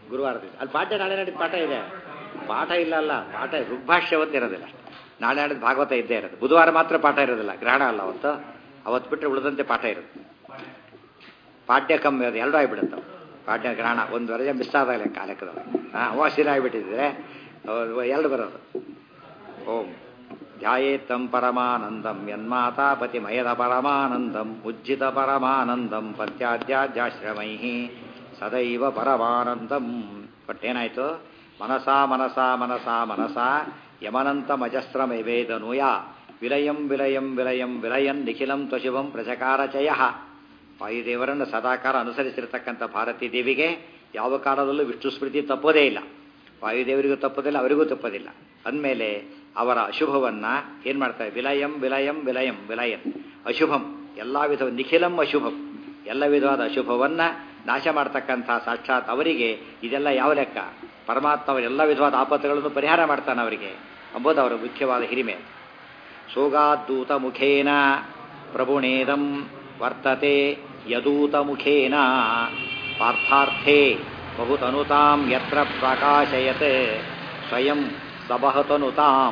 ಗುರುವಾರದಿಂದ ಅಲ್ಲಿ ಪಾಠ ನಾಳೆ ನಾಡಿದ್ದು ಪಾಠ ಇದೆ ಪಾಠ ಇಲ್ಲ ಅಲ್ಲ ಪಾಠ ಋಗ್ಭಾಷ್ಯ ಅವತ್ತು ಇರೋದಿಲ್ಲ ನಾಳೆ ನಾಡಿದ್ದು ಭಾಗವತ ಇದ್ದೇ ಇರೋದು ಬುಧವಾರ ಮಾತ್ರ ಪಾಠ ಇರೋದಿಲ್ಲ ಗ್ರಹಣ ಅಲ್ಲ ಅವತ್ತು ಅವತ್ತು ಬಿಟ್ಟರೆ ಉಳಿದಂತೆ ಪಾಠ ಇರುತ್ತೆ ಪಾಠ್ಯ ಕಮ್ಮಿ ಅದು ಎರಡೂ ಆಗಿಬಿಡುತ್ತೆ ಪಾಠ್ಯ ಗ್ರಹಣ ಒಂದು ವರೆಗೆ ಮಿಸ್ ಆದಾಗ ಲೆಕ್ಕ ಆ ಲೆಕ್ಕದಲ್ಲಿ ಹಾಂ ಅವಾಸ್ಯನ ಆಗಿಬಿಟ್ಟಿದ್ರೆ ಎರಡು ಬರೋದು ಓಂ ಧ್ಯಾಯೇತ್ತಂ ಪರಮಾನಂದಂ ಯನ್ಮಾತಾಪತಿ ಮಯದ ಪರಮಾನಂದಂ ಉಜ್ಜಿತ ಪರಮಾನಂದಂ ಪತ್ಯಾದ್ಯಾಶ್ರಮೈ ಸದೈವ ಪರಮಾನಂದಂ ಬಟ್ಟೇನಾಯ್ತು ಮನಸಾ ಮನಸಾ ಮನಸಾ ಮನಸಾ ಯಮನಂತಮಜಸ್ರಮೈವೇದನುಯ ವಿಲಯಂ ವಿಲಯಂ ವಿಲಯಂ ವಿಲಯನ್ ನಿಖಿಲಂ ತ್ವಶುಭಂ ಪ್ರಚಕಾರಚಯ ವಾಯುದೇವರನ್ನು ಸದಾಕಾಲ ಅನುಸರಿಸಿರ್ತಕ್ಕಂಥ ಭಾರತೀ ದೇವಿಗೆ ಯಾವ ಕಾಲದಲ್ಲೂ ವಿಷ್ಣು ಸ್ಮೃತಿ ತಪ್ಪೋದೇ ಇಲ್ಲ ವಾಯುದೇವರಿಗೂ ತಪ್ಪೋದಿಲ್ಲ ಅವರಿಗೂ ತಪ್ಪೋದಿಲ್ಲ ಅಂದಮೇಲೆ ಅವರ ಅಶುಭವನ್ನ ಏನ್ ಮಾಡ್ತಾರೆ ವಿಲಯಂ ವಿಲಯಂ ವಿಲಯಂ ವಿಲಯನ್ ಅಶುಭಂ ಎಲ್ಲ ವಿಧ ನಿಖಿಲಂ ಅಶುಭಂ ಎಲ್ಲ ವಿಧವಾದ ಅಶುಭವನ್ನ ನಾಶ ಮಾಡ್ತಕ್ಕಂಥ ಸಾಕ್ಷಾತ್ ಅವರಿಗೆ ಇದೆಲ್ಲ ಯಾವ ಲೆಕ್ಕ ಪರಮಾತ್ಮ ಅವರ ಎಲ್ಲ ವಿಧವಾದ ಆಪತ್ತುಗಳನ್ನು ಪರಿಹಾರ ಮಾಡ್ತಾನೆ ಅವರಿಗೆ ಎಂಬುದು ಅವರ ಮುಖ್ಯವಾದ ಹಿರಿಮೆ ಸೋಗಾದ್ದೂತ ಮುಖೇನ ಪ್ರಭುಣೇದಂ ವರ್ತತೆ ಯದೂತ ಮುಖೇನ ಪಾರ್ಥಾರ್ಥೇ ಬಹುತನುತಾಂ ಯತ್ರ ಪ್ರಕಾಶಯತೆ ಸ್ವಯಂ ಸಬಹತನುತಾಂ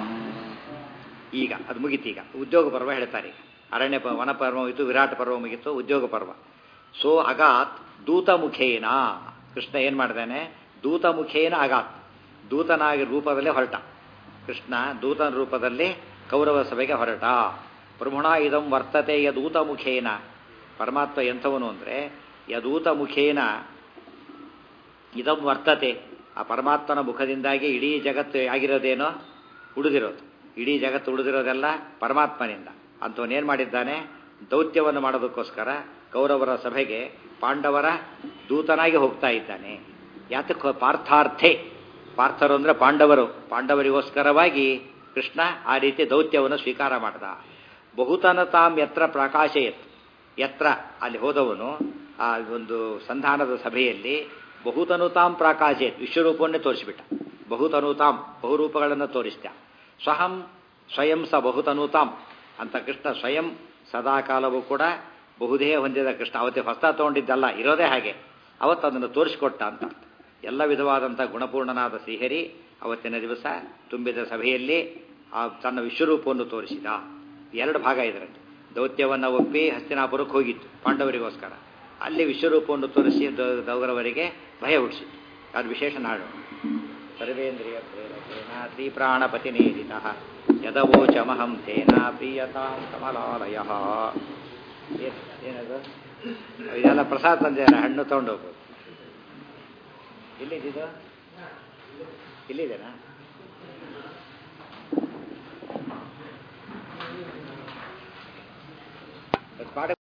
ಈಗ ಅದು ಮುಗಿತೀಗ ಉದ್ಯೋಗ ಪರ್ವ ಹೇಳ್ತಾರೆ ಈಗ ಅರಣ್ಯ ಪ ವನ ಪರ್ವ ಮುಗಿತು ವಿರಾಟ ಪರ್ವ ಮುಗಿತು ಉದ್ಯೋಗ ಪರ್ವ ಸೋ ಅಗಾತ್ ದೂತ ಮುಖೇನ ಕೃಷ್ಣ ಏನು ಮಾಡ್ತಾನೆ ದೂತ ಮುಖೇನ ಅಗಾತ್ ದೂತನಾಗಿ ರೂಪದಲ್ಲೇ ಹೊರಟ ಕೃಷ್ಣ ದೂತನ ರೂಪದಲ್ಲಿ ಕೌರವ ಸಭೆಗೆ ಹೊರಟ ಪ್ರಭುಣ ಇದಂ ವರ್ತತೆ ಯದೂತ ಮುಖೇನ ಪರಮಾತ್ಮ ಎಂಥವನು ಅಂದರೆ ಯದೂತ ಮುಖೇನ ಇದಂ ವರ್ತತೆ ಆ ಪರಮಾತ್ಮನ ಮುಖದಿಂದಾಗಿ ಇಡೀ ಜಗತ್ತು ಆಗಿರೋದೇನೋ ಉಳಿದಿರೋದು ಇಡೀ ಜಗತ್ತು ಉಳಿದಿರೋದೆಲ್ಲ ಪರಮಾತ್ಮನಿಂದ ಅಂಥವನೇನು ಮಾಡಿದ್ದಾನೆ ದೌತ್ಯವನ್ನು ಮಾಡೋದಕ್ಕೋಸ್ಕರ ಕೌರವರ ಸಭೆಗೆ ಪಾಂಡವರ ದೂತನಾಗಿ ಹೋಗ್ತಾ ಇದ್ದಾನೆ ಯಾತಕ್ಕೆ ಪಾರ್ಥಾರ್ಥೆ ಪಾರ್ಥರು ಅಂದರೆ ಪಾಂಡವರು ಪಾಂಡವರಿಗೋಸ್ಕರವಾಗಿ ಕೃಷ್ಣ ಆ ರೀತಿ ದೌತ್ಯವನ್ನು ಸ್ವೀಕಾರ ಮಾಡ್ದ ಬಹುತನತಾಂ ಯತ್ರ ಪ್ರಕಾಶಯತ್ ಯತ್ರ ಅಲ್ಲಿ ಹೋದವನು ಆ ಒಂದು ಸಂಧಾನದ ಸಭೆಯಲ್ಲಿ ಬಹುತನುತಾಂ ಪ್ರಾಕಾಶಯತ್ ವಿಶ್ವರೂಪವನ್ನೇ ತೋರಿಸಿಬಿಟ್ಟ ಬಹುತನುತಾಂ ಬಹುರೂಪಗಳನ್ನು ತೋರಿಸ್ತ ಸ್ವಹಂ ಸ್ವಯಂ ಸ ಬಹುತನುತಾಂ ಅಂತ ಕೃಷ್ಣ ಸ್ವಯಂ ಸದಾಕಾಲವೂ ಕೂಡ ಬಹುದೇ ಹೊಂದಿದ ಕೃಷ್ಣ ಅವತ್ತೇ ಹೊಸ ತಗೊಂಡಿದ್ದಲ್ಲ ಇರೋದೇ ಹಾಗೆ ಅವತ್ತು ಅದನ್ನು ತೋರಿಸಿಕೊಟ್ಟ ಅಂತ ಎಲ್ಲ ವಿಧವಾದಂಥ ಗುಣಪೂರ್ಣನಾದ ಶ್ರೀಹರಿ ಅವತ್ತಿನ ದಿವಸ ತುಂಬಿದ ಸಭೆಯಲ್ಲಿ ಆ ತನ್ನ ವಿಶ್ವರೂಪವನ್ನು ತೋರಿಸಿದ ಎರಡು ಭಾಗ ಇದರಲ್ಲಿ ದೌತ್ಯವನ್ನು ಒಪ್ಪಿ ಹಸ್ತಿನಾಪುರಕ್ಕೆ ಹೋಗಿತ್ತು ಪಾಂಡವರಿಗೋಸ್ಕರ ಅಲ್ಲಿ ವಿಶ್ವರೂಪವನ್ನು ತೋರಿಸಿ ದೌಗರವರಿಗೆ ಭಯ ಹುಟ್ಟಿಸಿತು ಅದು ವಿಶೇಷ ನಾಡು ಸರ್ವೇಂದ್ರಿಯ ಪ್ರೇರಕೇನ ಶ್ರೀ ಪ್ರಾಣಪತಿ ನೇರಿತ ಯದವೋಚಮಹಂ ತೇನ ಪ್ರಿಯತಾಂ ಕಮಲಾಲಯ ಏನದು ಇದೆಲ್ಲ ಪ್ರಸಾದ ತಂದೆ ಹಣ್ಣು ತಗೊಂಡು ಹೋಗ್ಬೋದು ಎಲ್ಲಿದ್ದು ಇಲ್ಲಿದೆನಾ ಪಾಠ